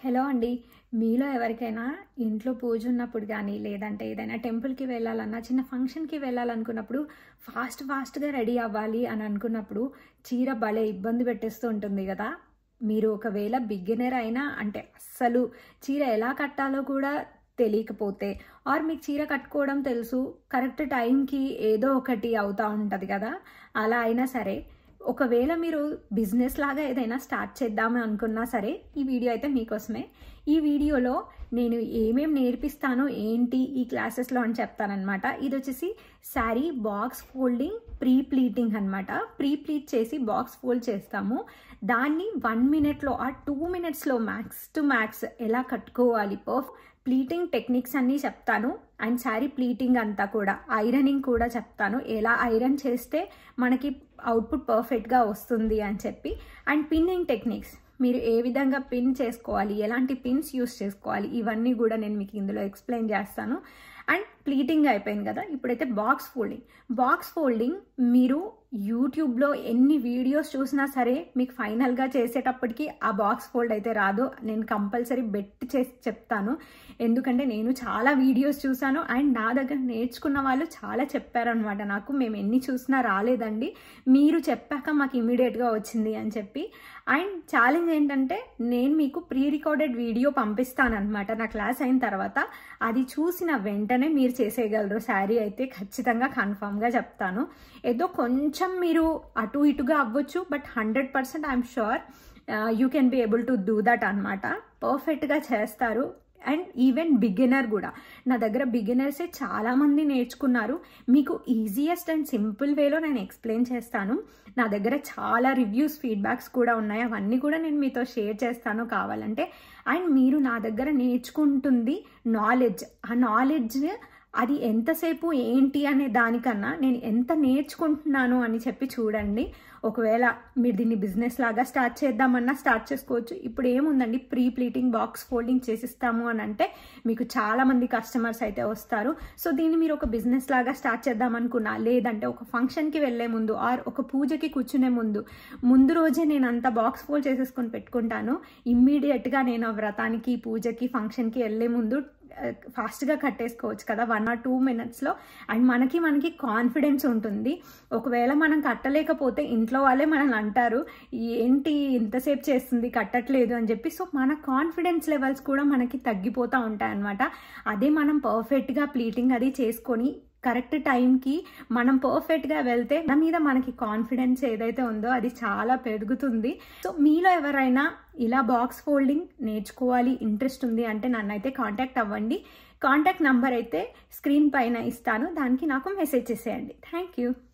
hello అండి మీలో ఎవరికైనా ఇంట్లో పూజ ఉన్నప్పుడు కానీ లేదంటే ఏదైనా టెంపుల్కి వెళ్ళాలన్నా చిన్న ఫంక్షన్కి వెళ్ళాలనుకున్నప్పుడు ఫాస్ట్ ఫాస్ట్గా రెడీ అవ్వాలి అని అనుకున్నప్పుడు చీర భలే ఇబ్బంది పెట్టేస్తూ ఉంటుంది కదా మీరు ఒకవేళ బిగినర్ అయినా అంటే అస్సలు చీర ఎలా కట్టాలో కూడా తెలియకపోతే ఆర్ మీకు చీర కట్టుకోవడం తెలుసు కరెక్ట్ టైంకి ఏదో ఒకటి అవుతూ ఉంటుంది కదా అలా అయినా సరే ఒకవేళ మీరు బిజినెస్ లాగా ఏదైనా స్టార్ట్ చేద్దామని అనుకున్నా సరే ఈ వీడియో అయితే మీకోసమే ఈ వీడియోలో నేను ఏమేం నేర్పిస్తానో ఏంటి ఈ క్లాసెస్లో అని చెప్తానమాట ఇది వచ్చేసి sari box folding pre pleating అనమాట ప్రీ ప్లీట్ చేసి బాక్స్ ఫోల్డ్ చేస్తాము దాన్ని వన్ మినిట్లో ఆ టూ మినిట్స్లో మ్యాక్స్ టు మ్యాక్స్ ఎలా కట్టుకోవాలి పర్ఫ్ ప్లీటింగ్ టెక్నిక్స్ అన్నీ చెప్తాను అండ్ శారీ ప్లీటింగ్ అంతా కూడా ఐరనింగ్ కూడా చెప్తాను ఎలా ఐరన్ చేస్తే మనకి అవుట్పుట్ పర్ఫెక్ట్గా వస్తుంది అని చెప్పి అండ్ పిన్నింగ్ టెక్నిక్స్ మీరు ఏ విధంగా పిన్ చేసుకోవాలి ఎలాంటి పిన్స్ యూస్ చేసుకోవాలి ఇవన్నీ కూడా నేను మీకు ఇందులో ఎక్స్ప్లెయిన్ చేస్తాను అండ్ ప్లీటింగ్ అయిపోయింది కదా ఇప్పుడైతే బాక్స్ ఫోల్డింగ్ బాక్స్ ఫోల్డింగ్ మీరు యూట్యూబ్లో ఎన్ని వీడియోస్ చూసినా సరే మీకు ఫైనల్గా చేసేటప్పటికి ఆ బాక్స్ ఫోల్డ్ అయితే రాదు నేను కంపల్సరీ బెట్ చేసి చెప్తాను ఎందుకంటే నేను చాలా వీడియోస్ చూసాను అండ్ నా దగ్గర నేర్చుకున్న వాళ్ళు చాలా చెప్పారనమాట నాకు మేము ఎన్ని చూసినా రాలేదండి మీరు చెప్పాక మాకు ఇమీడియట్గా వచ్చింది అని చెప్పి అండ్ ఛాలెంజ్ ఏంటంటే నేను మీకు ప్రీ రికార్డెడ్ వీడియో పంపిస్తానమాట నా క్లాస్ అయిన తర్వాత అది చూసిన వెంటనే మీరు చేసేయగలరు శారీ అయితే ఖచ్చితంగా కన్ఫామ్గా చెప్తాను ఏదో కొంచెం మీరు అటు ఇటుగా అవ్వచ్చు but hundred percent I'm sure you can be able to do that అనమాట పర్ఫెక్ట్గా చేస్తారు అండ్ ఈవెన్ బిగినర్ కూడా నా దగ్గర బిగినర్సే చాలామంది నేర్చుకున్నారు మీకు ఈజియెస్ట్ అండ్ సింపుల్ వేలో నేను ఎక్స్ప్లెయిన్ చేస్తాను నా దగ్గర చాలా రివ్యూస్ ఫీడ్బ్యాక్స్ కూడా ఉన్నాయి అవన్నీ కూడా నేను మీతో షేర్ చేస్తాను కావాలంటే అండ్ మీరు నా దగ్గర నేర్చుకుంటుంది నాలెడ్జ్ ఆ నాలెడ్జ్ అది ఎంతసేపు ఏంటి అనే దానికన్నా నేను ఎంత నేర్చుకుంటున్నాను అని చెప్పి చూడండి ఒకవేళ మీరు దీన్ని బిజినెస్ లాగా స్టార్ట్ చేద్దామన్నా స్టార్ట్ చేసుకోవచ్చు ఇప్పుడు ఏముందండి ప్రీ ప్లీటింగ్ బాక్స్ ఫోల్డింగ్ చేసిస్తాము అని అంటే మీకు చాలా మంది కస్టమర్స్ అయితే వస్తారు సో దీన్ని మీరు ఒక బిజినెస్ లాగా స్టార్ట్ చేద్దాం అనుకున్నా లేదంటే ఒక ఫంక్షన్కి వెళ్ళే ముందు ఆర్ ఒక పూజకి కూర్చునే ముందు ముందు రోజే నేను అంత బాక్స్ ఫోల్డ్ చేసేసుకొని పెట్టుకుంటాను ఇమ్మీడియట్గా నేను వ్రతానికి పూజకి ఫంక్షన్కి వెళ్ళే ముందు ఫాస్ట్గా కట్టేసుకోవచ్చు కదా వన్ ఆర్ టూ మినిట్స్లో అండ్ మనకి మనకి కాన్ఫిడెన్స్ ఉంటుంది ఒకవేళ మనం కట్టలేకపోతే ఇంట్లో వాళ్ళే మనల్ని అంటారు ఏంటి ఇంతసేపు చేస్తుంది కట్టట్లేదు అని చెప్పి సో మన కాన్ఫిడెన్స్ లెవెల్స్ కూడా మనకి తగ్గిపోతూ ఉంటాయి అనమాట అదే మనం పర్ఫెక్ట్గా ప్లీటింగ్ అది చేసుకొని కరెక్ట్ టైంకి మనం పర్ఫెక్ట్గా వెళ్తే మన మీద మనకి కాన్ఫిడెన్స్ ఏదైతే ఉందో అది చాలా పెరుగుతుంది సో మీలో ఎవరైనా ఇలా బాక్స్ ఫోల్డింగ్ నేర్చుకోవాలి ఇంట్రెస్ట్ ఉంది అంటే నన్నైతే కాంటాక్ట్ అవ్వండి కాంటాక్ట్ నంబర్ అయితే స్క్రీన్ పైన ఇస్తాను దానికి నాకు మెసేజ్ చేసేయండి థ్యాంక్ యూ